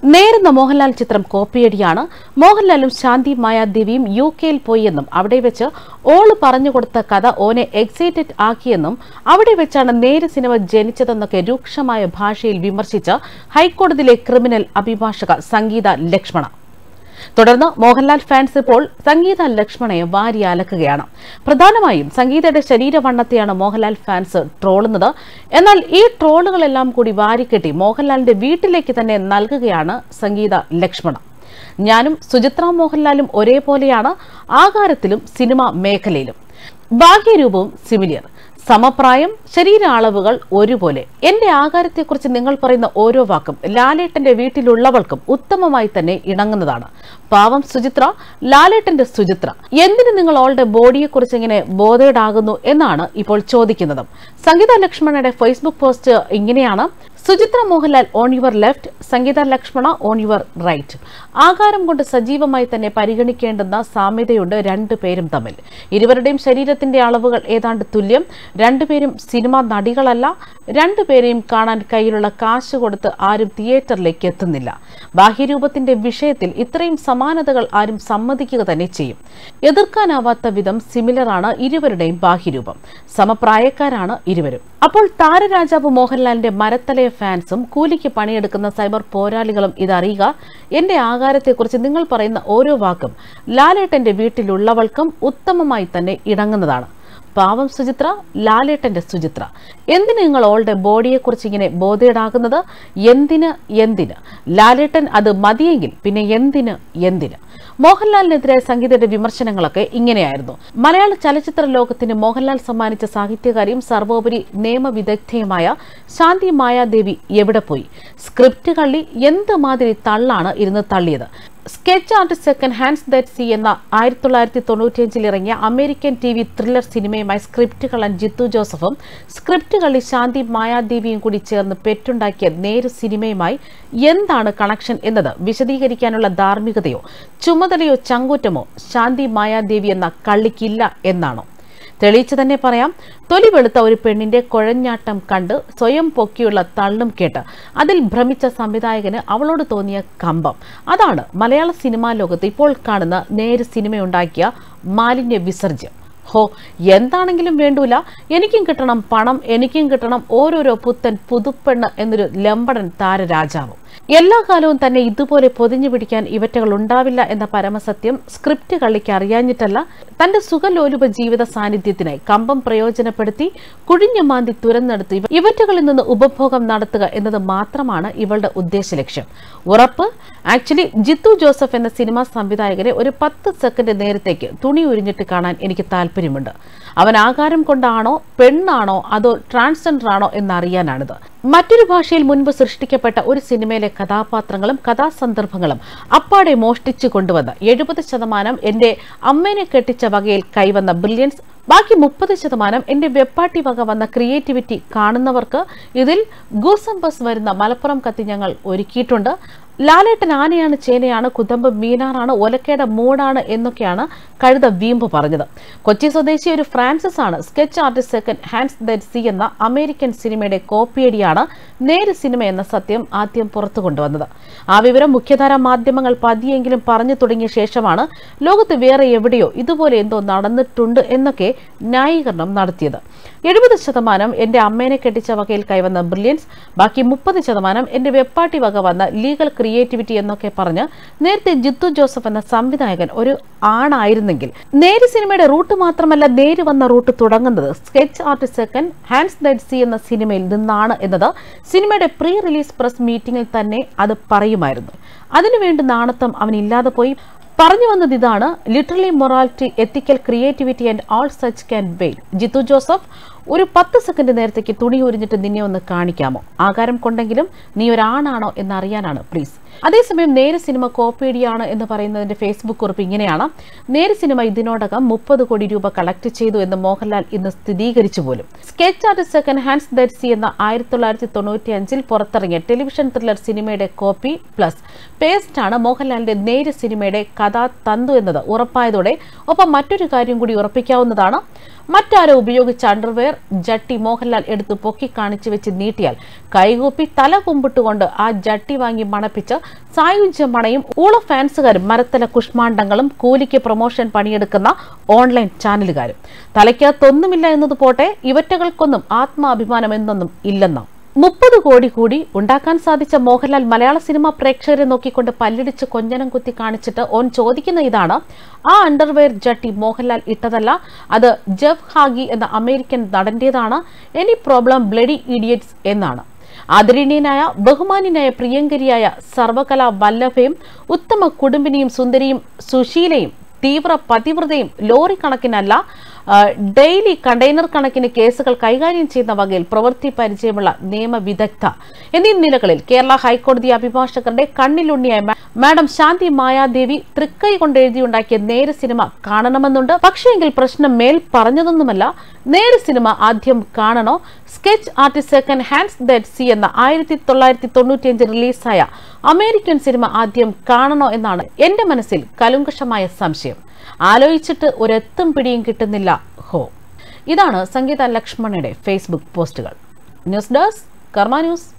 നേരുന്ന മോഹൻലാൽ ചിത്രം കോപ്പിയടിയാണ് മോഹൻലാലും ശാന്തി മായാദേവിയും യു കെയിൽ പോയെന്നും അവിടെ വെച്ച് ഓള് പറഞ്ഞുകൊടുത്ത കഥ ഓനെ എക്സൈറ്റഡ് ആക്കിയെന്നും അവിടെ വെച്ചാണ് നേര് സിനിമ ജനിച്ചതെന്നൊക്കെ രൂക്ഷമായ ഭാഷയിൽ വിമർശിച്ച ഹൈക്കോടതിയിലെ ക്രിമിനൽ അഭിഭാഷക സംഗീത ലക്ഷ്മണ തുടർന്ന് മോഹൻലാൽ ഫാൻസ് ഇപ്പോൾ സംഗീത ലക്ഷ്മണയെ വാരി അലക്കുകയാണ് പ്രധാനമായും സംഗീതയുടെ ശരീരവണ്ണത്തെയാണ് മോഹൻലാൽ ഫാൻസ് ട്രോളുന്നത് എന്നാൽ ഈ ട്രോളുകളെല്ലാം കൂടി വാരിക്കെട്ടി മോഹൻലാലിന്റെ വീട്ടിലേക്ക് തന്നെ നൽകുകയാണ് സംഗീത ലക്ഷ്മണ ഞാനും സുചിത്ര മോഹൻലാലും ഒരേപോലെയാണ് ആകാരത്തിലും സിനിമ മേഖലയിലും ബാഹ്യരൂപവും സിമിലിയർ സമപ്രായം ശരീര അളവുകൾ ഒരുപോലെ എന്റെ ആകാരത്തെക്കുറിച്ച് നിങ്ങൾ പറയുന്ന ഓരോ വാക്കും ലാലേട്ടന്റെ വീട്ടിലുള്ളവൾക്കും ഉത്തമമായി തന്നെ ഇണങ്ങുന്നതാണ് പാവം സുചിത്ര ലാലേട്ടന്റെ സുചിത്ര എന്തിന് നിങ്ങൾ അവളുടെ ബോഡിയെക്കുറിച്ച് ഇങ്ങനെ ബോധേഡാകുന്നു എന്നാണ് ഇപ്പോൾ ചോദിക്കുന്നത് സംഗീത ലക്ഷ്മണയുടെ ഫേസ്ബുക്ക് പോസ്റ്റ് ഇങ്ങനെയാണ് Suchitra Mohanlal on your left Sangeetha Lakshmana on your right ആകാരം കൊണ്ട് സജീവമായി തന്നെ പരിഗണിക്കേണ്ടുന്ന സാമ്യതയുണ്ട് രണ്ടുപേരും തമ്മിൽ ഇരുവരുടെയും ശരീരത്തിന്റെ അളവുകൾ ഏതാണ്ട് തുല്യം രണ്ടുപേരും സിനിമാ നടികളല്ല രണ്ടുപേരെയും കാണാൻ കയ്യിലുള്ള കാശ് കൊടുത്ത് ആരും തിയേറ്ററിലേക്ക് എത്തുന്നില്ല ബാഹ്യരൂപത്തിന്റെ വിഷയത്തിൽ ഇത്രയും സമാനതകൾ ആരും സമ്മതിക്കുക തന്നെ ചെയ്യും എതിർക്കാനാവാത്ത വിധം സിമിലറാണ് ഇരുവരുടെയും ബാഹ്യരൂപം സമപ്രായക്കാരാണ് ഇരുവരും അപ്പോൾ താരരാജാവ് മോഹൻലാലിന്റെ മരത്തലയ ഫാൻസും കൂലിക്ക് പണിയെടുക്കുന്ന സൈബർ പോരാളികളും ഇതറിയുക എന്റെ ആകാരത്തെക്കുറിച്ച് നിങ്ങൾ പറയുന്ന ഓരോ വാക്കും ലാലേട്ടന്റെ വീട്ടിലുള്ളവൾക്കും ഉത്തമമായി തന്നെ ഇണങ്ങുന്നതാണ് പാവം സുചിത്ര ലാലേട്ടന്റെ സുചിത്ര എന്തിന് നിങ്ങൾ ഓളുടെ ബോഡിയെക്കുറിച്ച് ഇങ്ങനെ ബോധേഡാകുന്നത് എന്തിന് എന്തിന് ലാലേട്ടൻ അത് മതിയെങ്കിൽ പിന്നെ എന്തിന് എന്തിന് മോഹൻലാലിനെതിരെ സംഗീതയുടെ വിമർശനങ്ങളൊക്കെ ഇങ്ങനെയായിരുന്നു മലയാള ചലച്ചിത്ര ലോകത്തിന് മോഹൻലാൽ സമ്മാനിച്ച സാഹിത്യകാരിയും സർവോപരി നിയമവിദഗ്ധയുമായ ശാന്തി മായാദേവി എവിടെ പോയി സ്ക്രിപ്റ്റ് കള്ളി എന്ത് മാതിരി തള്ളാണ് ഇരുന്ന് തള്ളിയത് sketch artist second hands that see എന്ന ആയിരത്തി തൊള്ളായിരത്തി തൊണ്ണൂറ്റിയഞ്ചിൽ ഇറങ്ങിയ അമേരിക്കൻ ടി വി ത്രില്ലർ സിനിമയുമായി സ്ക്രിപ്റ്റ് കള്ളൻ ജിത്തു ജോസഫും സ്ക്രിപ്റ്റ് കള്ളി ശാന്തി മായാദേവിയും കൂടി ചേർന്ന് പെറ്റുണ്ടാക്കിയ നേരു സിനിമയുമായി എന്താണ് കണക്ഷൻ എന്നത് വിശദീകരിക്കാനുള്ള ധാർമ്മികതയോ ചുമതലയോ ചങ്കൂറ്റമോ ശാന്തി മായാദേവി എന്ന കള്ളിക്കില്ല എന്നാണോ തെളിയിച്ചു തന്നെ പറയാം തൊലി വെളുത്ത ഒരു പെണ്ണിന്റെ കുഴഞ്ഞാട്ടം കണ്ട് സ്വയം പൊക്കിയുള്ള തള്ളും കേട്ട് അതിൽ ഭ്രമിച്ച സംവിധായകന് അവളോട് തോന്നിയ കമ്പം അതാണ് മലയാള സിനിമാ ലോകത്ത് ഇപ്പോൾ കാണുന്ന നേര് സിനിമയുണ്ടാക്കിയ മാലിന്യ വിസർജ്യം ഹോ എന്താണെങ്കിലും വേണ്ടൂല എനിക്കും കിട്ടണം പണം എനിക്കും കിട്ടണം ഓരോരോ പുത്തൻ പുതുപ്പെണ്ണ് എന്നൊരു ലമ്പടൻ താരരാജാവും എല്ലാ കാലവും തന്നെ ഇതുപോലെ പൊതിഞ്ഞു പിടിക്കാൻ ഇവറ്റകൾ ഉണ്ടാവില്ല എന്ന പരമസത്യം സ്ക്രിപ്റ്റ് കള്ളിക്ക് അറിയാഞ്ഞിട്ടല്ല തന്റെ സുഖലോലുപ ജീവിത സാന്നിധ്യത്തിനായി കമ്പം പ്രയോജനപ്പെടുത്തി കുഴിഞ്ഞു മാന്തി തുരന്നെടുത്ത് ഇവ- ഇവറ്റകളിൽ നിന്ന് ഉപഭോഗം നടത്തുക എന്നത് മാത്രമാണ് ഇവളുടെ ഉദ്ദേശ ലക്ഷ്യം ഉറപ്പ് ആക്ച്വലി ജിത്തു ജോസഫ് എന്ന സിനിമാ സംവിധായകനെ ഒരു പത്ത് സെക്കൻഡ് നേരത്തേക്ക് തുണി ഉരിഞ്ഞിട്ട് കാണാൻ എനിക്ക് താല്പര്യമുണ്ട് അവൻ ആകാരം കൊണ്ടാണോ പെണ്ണാണോ അതോ ട്രാൻസ്ജെൻഡർ ആണോ എന്നറിയാനാണിത് മറ്റൊരു ഭാഷയിൽ മുൻപ് സൃഷ്ടിക്കപ്പെട്ട ഒരു സിനിമയിലെ കഥാപാത്രങ്ങളും കഥാസന്ദർഭങ്ങളും അപ്പാടെ മോഷ്ടിച്ചു കൊണ്ടുവന്ന് എഴുപത് ശതമാനം എന്റെ അമ്മേനെ കെട്ടിച്ച വകയിൽ കൈവന്ന ബ്രില്യൻസ് ബാക്കി മുപ്പത് ശതമാനം എന്റെ വെപ്പാട്ടി വക വന്ന ക്രിയേറ്റിവിറ്റി കാണുന്നവർക്ക് ഇതിൽ ഗൂസംബസ് വരുന്ന മലപ്പുറം കത്തി ഞങ്ങൾ ഒരുക്കിയിട്ടുണ്ട് ലാലേട്ടൻ ആനയാണ് ചേനയാണ് കുതമ്പ് മീനാറാണ് ഒലക്കേട മൂടാണ് എന്നൊക്കെയാണ് കഴുത വീമ്പ് പറഞ്ഞത് കൊച്ചി സ്വദേശി ഒരു ഫ്രാൻസിസ് ആണ് sketch artist second hands that see എന്ന അമേരിക്കൻ സിനിമയുടെ കോപ്പിയടിയാണ് നേര് സിനിമ എന്ന സത്യം ആദ്യം പുറത്തു കൊണ്ടുവന്നത് ആ വിവരം മുഖ്യധാര മാധ്യമങ്ങൾ പതിയെങ്കിലും പറഞ്ഞു തുടങ്ങിയ ശേഷമാണ് ലോകത്ത് വേറെ എവിടെയോ ഇതുപോലെ എന്തോ നടന്നിട്ടുണ്ട് എന്നൊക്കെ ന്യായീകരണം നടത്തിയത് എഴുപത് ശതമാനം എന്റെ അമ്മേനെ കെട്ടിച്ച വകയിൽ കൈവന്ന ബ്രില്യൻസ് ബാക്കി മുപ്പത് ശതമാനം എന്റെ വെപ്പാട്ടി വക വന്ന ലീഗൽ ക്രിയേറ്റിവിറ്റി എന്നൊക്കെ പറഞ്ഞ് നേരത്തെ ജിത്തു ജോസഫ് എന്ന സംവിധായകൻ ഒരു ആണായിരുന്നെങ്കിൽ നേര് സിനിമയുടെ റൂട്ട് മാത്രമല്ല നേര് വന്ന റൂട്ട് തുടങ്ങുന്നത് sketch artist second hands that see എന്ന സിനിമയിൽ നിന്നാണ് എന്നത് സിനിമയുടെ പ്രീ റിലീസ് പ്രസ് മീറ്റിംഗിൽ തന്നെ അത് പറയുമായിരുന്നു അതിനുവേണ്ടി നാണത്വം അവനില്ലാതെ പോയി പറഞ്ഞു വന്നത് ഇതാണ് literally morality ethical creativity and all such can veil Jeethu Joseph ഒരു പത്ത് സെക്കൻഡ് നേരത്തേക്ക് തുണി ഉരിഞ്ഞിട്ട് നിന്നെ ഒന്ന് കാണിക്കാമോ ആകാരം കൊണ്ടെങ്കിലും നീ ഒരാണാണോ എന്നറിയാനാണ് പ്ലീസ് അതേസമയം നേര് സിനിമ കോപ്പിയടിയാണ് എന്ന് പറയുന്നതിന്റെ ഫേസ്ബുക്ക് കുറിപ്പ് ഇങ്ങനെയാണ് നേര് സിനിമ ഇതിനോടകം മുപ്പത് കോടി രൂപ കളക്ട് ചെയ്തു എന്ന് മോഹൻലാൽ ഇന്ന് സ്ഥിരീകരിച്ചു പോലും sketch artist second hands that see എന്ന ആയിരത്തി തൊള്ളായിരത്തി തൊണ്ണൂറ്റി അഞ്ചിൽ പുറത്തിറങ്ങിയ ടെലിവിഷൻ ത്രില്ലർ സിനിമയുടെ കോപ്പി പ്ലസ് പേസ്റ്റ് ആണ് മോഹൻലാലിന്റെ നേര് സിനിമയുടെ കഥാ തന്തു എന്നത് ഉറപ്പായതോടെ ഒപ്പം മറ്റൊരു കാര്യം കൂടി ഉറപ്പിക്കാവുന്നതാണ് മറ്റാരോ ഉപയോഗിച്ച അണ്ടർവെയർ ജട്ടി മോഹൻലാൽ എടുത്ത് പൊക്കി കാണിച്ചു വെച്ച് നീട്ടിയാൽ കൈകൂപ്പി തല കുമ്പിട്ടുകൊണ്ട് ആ ജട്ടി വാങ്ങി മണപ്പിച്ച് സായുജ്യ മണയും ഊള ഫാൻസുകാരും മരത്തല കുഷ്മാണ്ഡങ്ങളും കൂലിക്ക് പ്രൊമോഷൻ പണിയെടുക്കുന്ന ഓൺലൈൻ ചാനലുകാരും തലയ്ക്കകത്തൊന്നുമില്ല എന്നത് പോട്ടെ ഇവറ്റകൾക്കൊന്നും ആത്മാഭിമാനം എന്നൊന്നും ഇല്ലെന്നാം മുപ്പത് കോടി കൂടി ഉണ്ടാക്കാൻ സാധിച്ച മോഹൻലാൽ മലയാള സിനിമ പ്രേക്ഷകരെ നോക്കിക്കൊണ്ട് പല്ലിടിച്ച് കൊഞ്ഞനം കുത്തി കാണിച്ചിട്ട് ഓൻ ചോദിക്കുന്ന ഇതാണ് ആ അണ്ടർവെയർ ജട്ടി മോഹൻലാൽ ഇട്ടതല്ല അത് ജെഫ് ഹാഗി എന്ന അമേരിക്കൻ നടന്റേതാണ് എനി പ്രോബ്ലം ബ്ലഡി ഇഡിയറ്റ്സ് എന്നാണ് ആദരണീയനായ ബഹുമാന്യനായ പ്രിയങ്കരിയായ സർവകലാ വല്ലഭയും ഉത്തമ കുടുംബിനിയും സുന്ദരിയും സുശീലയും തീവ്ര പതിവ്രതയും ലോറി കണക്കിനല്ല ആ, ഡെയിലി കണ്ടെയ്നർ കണക്കിന് കേസുകൾ കൈകാര്യം ചെയ്യുന്ന വകയിൽ പ്രവൃത്തി പരിചയമുള്ള നിയമവിദഗ്ധ എന്നീ നിലകളിൽ കേരള ഹൈക്കോടതി അഭിഭാഷകരുടെ കണ്ണിലുണ്ണിയായ മാ- മാഡം ശാന്തി മായാദേവി തൃക്കൈ കൊണ്ട് എഴുതിയുണ്ടാക്കിയ നേര് സിനിമ കാണണമെന്നുണ്ട് പക്ഷേങ്കിൽ പ്രശ്നം മേൽ പറഞ്ഞതൊന്നുമല്ല നേര് സിനിമ ആദ്യം കാണണോ sketch artist second hands that see എന്ന ആയിരത്തി തൊള്ളായിരത്തി തൊണ്ണൂറ്റിയഞ്ച് റിലീസായ അമേരിക്കൻ സിനിമ ആദ്യം കാണണോ എന്നാണ് എന്റെ മനസ്സിൽ കലുങ്കഷമായ സംശയം ആലോചിച്ചിട്ട് ഒരെത്തും പിടിയും കിട്ടുന്നില്ല ഹോ ഇതാണ് സംഗീത ലക്ഷ്മണയുടെ ഫേസ്ബുക്ക് പോസ്റ്റുകൾ ന്യൂസ് ഡെസ്ക് കർമ്മ ന്യൂസ്